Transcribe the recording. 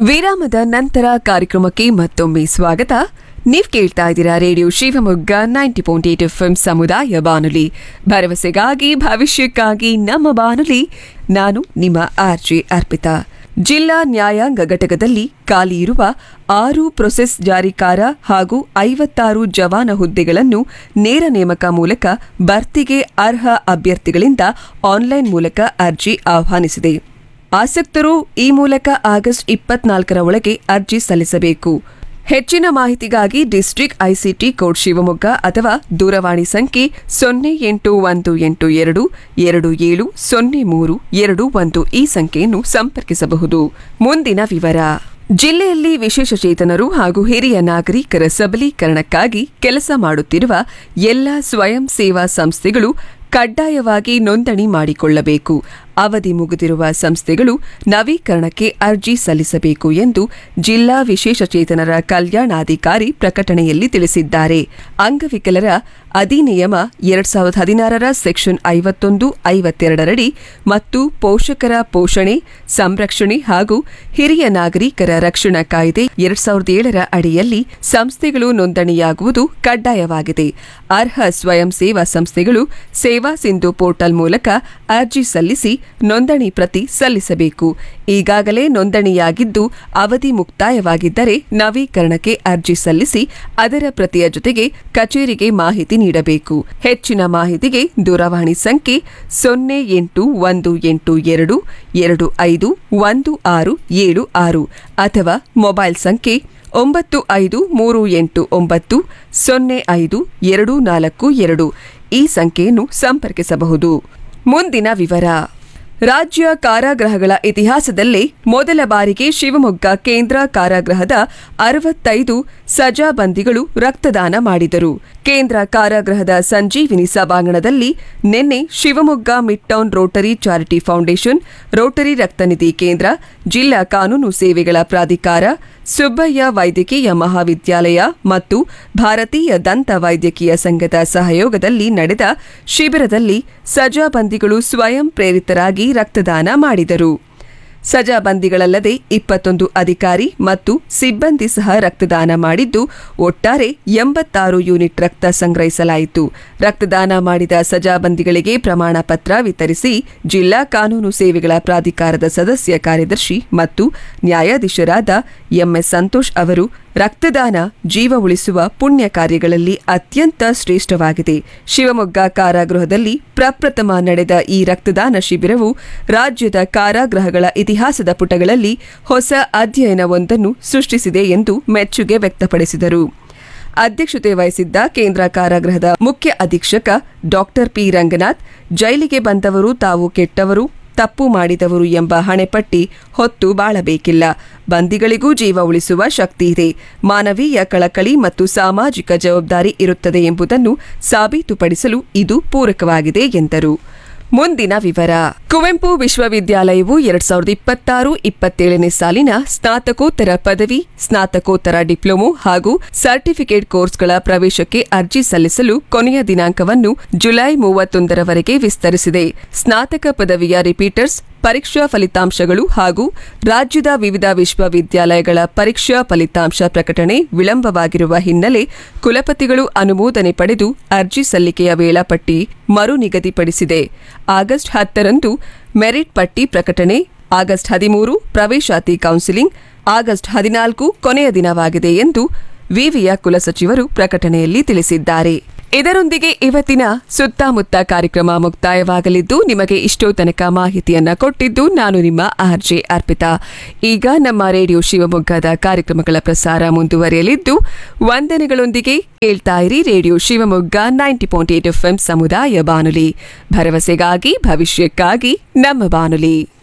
ವಿರಾಮದ ನಂತರ ಕಾರ್ಯಕ್ರಮಕ್ಕೆ ಮತ್ತೊಮ್ಮೆ ಸ್ವಾಗತ ನೀವ್ ಕೇಳ್ತಾ ಇದ್ದೀರಾ radio Shivamogga ninety point eight F ಸಮುದಾಯ ಬಾನುಲಿ ಭರವಸೆಗಾಗಿ ಭವಿಷ್ಯಕ್ಕಾಗಿ ನಮ್ಮ ಬಾನುಲಿ ನಾನು ನಿಮ್ಮ ಆರ್ಜೆ ಅರ್ಪಿತಾ ಜಿಲ್ಲಾ ನ್ಯಾಯಾಂಗ ಘಟಕದಲ್ಲಿ ಖಾಲಿ ಇರುವ ಆರು ಪ್ರೊಸೆಸ್ ಜಾರಿಕಾರ ಹಾಗೂ ಐವತ್ತಾರು ಜವಾನ ಹುದ್ದೆಗಳನ್ನು ನೇರ ನೇಮಕ ಮೂಲಕ ಭರ್ತಿಗೆ ಅರ್ಹ ಅಭ್ಯರ್ಥಿಗಳಿಂದ ಆನ್ಲೈನ್ ಮೂಲಕ ಅರ್ಜಿ ಆಹ್ವಾನಿಸಿದೆ ಆಸಕ್ತರು ಈ ಮೂಲಕ ಆಗಸ್ಟ್ ಇಪ್ಪತ್ನಾಲ್ಕರ ಒಳಗೆ ಅರ್ಜಿ ಸಲ್ಲಿಸಬೇಕು ಹೆಚ್ಚಿನ ಮಾಹಿತಿಗಾಗಿ ಡಿಸ್ಟ್ರಿಕ್ಟ್ ಐಸಿಟಿ ಕೋಡ್ ಶಿವಮೊಗ್ಗ ಅಥವಾ ದೂರವಾಣಿ ಸಂಖ್ಯೆ ಸೊನ್ನೆ ಎಂಟು ಒಂದು ಎಂಟು ಎರಡು ಎರಡು ಏಳು ಸೊನ್ನೆ ಮೂರು ಎರಡು ಒಂದು ಈ ಸಂಖ್ಯೆಯನ್ನು ಸಂಪರ್ಕಿಸಬಹುದು ಮುಂದಿನ ವಿವರ ಜಿಲ್ಲೆಯಲ್ಲಿ ವಿಶೇಷಚೇತನರು ಹಾಗೂ ಹಿರಿಯ ನಾಗರಿಕರ ಸಬಲೀಕರಣಕ್ಕಾಗಿ ಕೆಲಸ ಮಾಡುತ್ತಿರುವ ಎಲ್ಲ ಸ್ವಯಂ ಸೇವಾ ಸಂಸ್ಥೆಗಳು ಕಡ್ಡಾಯವಾಗಿ ನೋಂದಣಿ ಮಾಡಿಕೊಳ್ಳಬೇಕು ಅವಧಿ ಮುಗಿದಿರುವ ಸಂಸ್ಥೆಗಳು ನವೀಕರಣಕ್ಕೆ ಅರ್ಜಿ ಸಲ್ಲಿಸಬೇಕು ಎಂದು ಜಿಲ್ಲಾ ವಿಶೇಷಚೇತನರ ಕಲ್ಯಾಣಾಧಿಕಾರಿ ಪ್ರಕಟಣೆಯಲ್ಲಿ ತಿಳಿಸಿದ್ದಾರೆ ಅಂಗವಿಕಲರ ಅಧಿನಿಯಮ ಎರಡ್ ಸಾವಿರದ ಹದಿನಾರರ ಸೆಕ್ಷನ್ ಐವತ್ತೊಂದು ಐವತ್ತೆರಡರಡಿ ಮತ್ತು ಪೋಷಕರ ಪೋಷಣೆ ಸಂರಕ್ಷಣೆ ಹಾಗೂ ಹಿರಿಯ ನಾಗರಿಕರ ರಕ್ಷಣಾ ಕಾಯ್ದೆ ಎರಡ್ ಸಾವಿರದ ಏಳರ ಅಡಿಯಲ್ಲಿ ಸಂಸ್ಥೆಗಳು ನೋಂದಣಿಯಾಗುವುದು ಕಡ್ಡಾಯವಾಗಿದೆ ಅರ್ಹ ಸ್ವಯಂ ಸೇವಾ ಸಂಸ್ಥೆಗಳು ಸೇವಾ ಸಿಂಧು ಪೋರ್ಟಲ್ ಮೂಲಕ ಅರ್ಜಿ ಸಲ್ಲಿಸಿ ನೋಂದಣಿ ಪ್ರತಿ ಸಲ್ಲಿಸಬೇಕು ಈಗಾಗಲೇ ನೋಂದಣಿಯಾಗಿದ್ದು ಅವಧಿ ಮುಕ್ತಾಯವಾಗಿದ್ದರೆ ನವೀಕರಣಕ್ಕೆ ಅರ್ಜಿ ಸಲ್ಲಿಸಿ ಅದರ ಪ್ರತಿಯ ಜೊತೆಗೆ ಕಚೇರಿಗೆ ಮಾಹಿತಿ ನೀಡಬೇಕು ಹೆಚ್ಚಿನ ಮಾಹಿತಿಗೆ ದೂರವಾಣಿ ಸಂಖ್ಯೆ ಸೊನ್ನೆ ಎಂಟು ಒಂದು ಎಂಟು ಎರಡು ಎರಡು ಐದು ಒಂದು ಆರು ಏಳು ಆರು ಅಥವಾ ಮೊಬೈಲ್ ಸಂಖ್ಯೆ ಒಂಬತ್ತು ಐದು ಮೂರು ಎಂಟು ಒಂಬತ್ತು ಸೊನ್ನೆ ಐದು ಎರಡು ನಾಲ್ಕು ಎರಡು ಈ ಸಂಖ್ಯೆಯನ್ನು ಸಂಪರ್ಕಿಸಬಹುದು ಮುಂದಿನ ವಿವರ ರಾಜ್ಯ ಕಾರಾಗೃಹಗಳ ಇತಿಹಾಸದಲ್ಲೇ ಮೊದಲ ಬಾರಿಗೆ ಶಿವಮೊಗ್ಗ ಕೇಂದ್ರ ಕಾರಾಗೃಹದ ಅರವತ್ತೈದು ಸಜಾಬಂದಿಗಳು ರಕ್ತದಾನ ಮಾಡಿದರು ಕೇಂದ್ರ ಕಾರಾಗೃಹದ ಸಂಜೀವಿನಿ ಸಭಾಂಗಣದಲ್ಲಿ ನಿನ್ನೆ Shivamogga mid town rotary charity foundation rotary ರಕ್ತನಿಧಿ ಕೇಂದ್ರ ಜಿಲ್ಲಾ ಕಾನೂನು ಸೇವೆಗಳ ಪ್ರಾಧಿಕಾರ ಸುಬ್ಬಯ್ಯ ವೈದ್ಯಕೀಯ ಮಹಾವಿದ್ಯಾಲಯ ಮತ್ತು ಭಾರತೀಯ ದಂತ ವೈದ್ಯಕೀಯ ಸಂಘದ ಸಹಯೋಗದಲ್ಲಿ ನಡೆದ ಶಿಬಿರದಲ್ಲಿ ಸಜಾಬಂದಿಗಳು ಸ್ವಯಂ ಪ್ರೇರಿತರಾಗಿ ರಕ್ತದಾನ ಮಾಡಿದರು ಸಜಾಬಂದಿಗಳಲ್ಲದೆ ಇಪ್ಪತ್ತೊಂದು ಅಧಿಕಾರಿ ಮತ್ತು ಸಿಬ್ಬಂದಿ ಸಹ ರಕ್ತದಾನ ಮಾಡಿದ್ದು ಒಟ್ಟಾರೆ ಎಂಬತ್ತಾರು ಯೂನಿಟ್ ರಕ್ತ ಸಂಗ್ರಹಿಸಲಾಯಿತು ರಕ್ತದಾನ ಮಾಡಿದ ಸಜಾಬಂದಿಗಳಿಗೆ ಪ್ರಮಾಣ ಪತ್ರ ವಿತರಿಸಿ ಜಿಲ್ಲಾ ಕಾನೂನು ಸೇವೆಗಳ ಪ್ರಾಧಿಕಾರದ ಸದಸ್ಯ ಕಾರ್ಯದರ್ಶಿ ಮತ್ತು ನ್ಯಾಯಾಧೀಶರಾದ ಎಂಎಸ್ ಸಂತೋಷ್ ಅವರು ರಕ್ತದಾನ ಜೀವ ಉಳಿಸುವ ಪುಣ್ಯ ಕಾರ್ಯಗಳಲ್ಲಿ ಅತ್ಯಂತ ಶ್ರೇಷ್ಠವಾಗಿದೆ ಶಿವಮೊಗ್ಗ ಕಾರಾಗೃಹದಲ್ಲಿ ಪ್ರಪ್ರಥಮ ನಡೆದ ಈ ರಕ್ತದಾನ ಶಿಬಿರವು ರಾಜ್ಯದ ಕಾರಾಗೃಹಗಳ ಇತಿಹಾಸದ ಪುಟಗಳಲ್ಲಿ ಹೊಸ ಅಧ್ಯಯನವೊಂದನ್ನು ಸೃಷ್ಟಿಸಿದೆ ಎಂದು ಮೆಚ್ಚುಗೆ ವ್ಯಕ್ತಪಡಿಸಿದರು ಅಧ್ಯಕ್ಷತೆ ವಹಿಸಿದ್ದ ಕೇಂದ್ರ ಕಾರಾಗೃಹದ ಮುಖ್ಯ ಅಧೀಕ್ಷಕ ಡಾಕ್ಟರ್ ಪಿ ರಂಗನಾಥ್ ಜೈಲಿಗೆ ಬಂದವರು ತಾವು ಕೆಟ್ಟವರು ತಪ್ಪು ಮಾಡಿದವರು ಎಂಬ ಹಣೆಪಟ್ಟಿ ಹೊತ್ತು ಬಾಳಬೇಕಿಲ್ಲ ಬಂದಿಗಳಿಗೂ ಜೀವ ಉಳಿಸುವ ಶಕ್ತಿ ಇದೆ ಮಾನವೀಯ ಕಳಕಳಿ ಮತ್ತು ಸಾಮಾಜಿಕ ಜವಾಬ್ದಾರಿ ಇರುತ್ತದೆ ಎಂಬುದನ್ನು ಸಾಬೀತುಪಡಿಸಲು ಇದು ಪೂರಕವಾಗಿದೆ ಎಂದರು ಮುಂದಿನ ವಿವರ ಕುವೆಂಪು ವಿಶ್ವವಿದ್ಯಾಲಯವು ಎರಡ್ ಸಾವಿರದ ಇಪ್ಪತ್ತಾರು ಇಪ್ಪತ್ತೇಳನೇ ಸಾಲಿನ ಸ್ನಾತಕೋತ್ತರ ಪದವಿ ಸ್ನಾತಕೋತ್ತರ ಡಿಪ್ಲೊಮೊ ಹಾಗೂ ಸರ್ಟಿಫಿಕೇಟ್ ಕೋರ್ಸ್ಗಳ ಪ್ರವೇಶಕ್ಕೆ ಅರ್ಜಿ ಸಲ್ಲಿಸಲು ಕೊನೆಯ ದಿನಾಂಕವನ್ನು ಜುಲೈ ಮೂವತ್ತೊಂದರವರೆಗೆ ವಿಸ್ತರಿಸಿದೆ ಸ್ನಾತಕ ಪದವಿಯ ರಿಪೀಟರ್ಸ್ ಪರೀಕ್ಷಾ ಫಲಿತಾಂಶಗಳು ಹಾಗೂ ರಾಜ್ಯದ ವಿವಿಧ ವಿಶ್ವವಿದ್ಯಾಲಯಗಳ ಪರೀಕ್ಷಾ ಫಲಿತಾಂಶ ಪ್ರಕಟಣೆ ವಿಳಂಬವಾಗಿರುವ ಹಿನ್ನೆಲೆ ಕುಲಪತಿಗಳು ಅನುಮೋದನೆ ಪಡೆದು ಅರ್ಜಿ ಸಲ್ಲಿಕೆಯ ವೇಳಾಪಟ್ಟಿ ಮರು ನಿಗದಿಪಡಿಸಿದೆ ಆಗಸ್ಟ್ ಹತ್ತರಂದು ಮೆರಿಟ್ ಪಟ್ಟಿ ಪ್ರಕಟಣೆ ಆಗಸ್ಟ್ ಹದಿಮೂರು ಪ್ರವೇಶಾತಿ ಕೌನ್ಸಿಲಿಂಗ್ ಆಗಸ್ಟ್ ಹದಿನಾಲ್ಕು ಕೊನೆಯ ದಿನವಾಗಿದೆ ಎಂದು ವಿವಿಯ ಕುಲಸಚಿವರು ಪ್ರಕಟಣೆಯಲ್ಲಿ ತಿಳಿಸಿದ್ದಾರೆ ಇದರೊಂದಿಗೆ ಇವತ್ತಿನ ಸುತ್ತಮುತ್ತ ಕಾರ್ಯಕ್ರಮ ಮುಕ್ತಾಯವಾಗಲಿದ್ದು ನಿಮಗೆ ಇಷ್ಟೋ ತನಕ ಮಾಹಿತಿಯನ್ನ ಕೊಟ್ಟಿದ್ದು ನಾನು ನಿಮ್ಮ ಆರ್ಜೆ ಅರ್ಪಿತಾ ಈಗ ನಮ್ಮ ರೇಡಿಯೋ ಶಿವಮೊಗ್ಗದ ಕಾರ್ಯಕ್ರಮಗಳ ಪ್ರಸಾರ ಮುಂದುವರಿಯಲಿದ್ದು ವಂದನೆಗಳೊಂದಿಗೆ ಕೇಳ್ತಾ ಇರಿ radio Shivamogga ninety point eight F ಸಮುದಾಯ ಬಾನುಲಿ ಭರವಸೆಗಾಗಿ ಭವಿಷ್ಯಕ್ಕಾಗಿ ನಮ್ಮ ಬಾನುಲಿ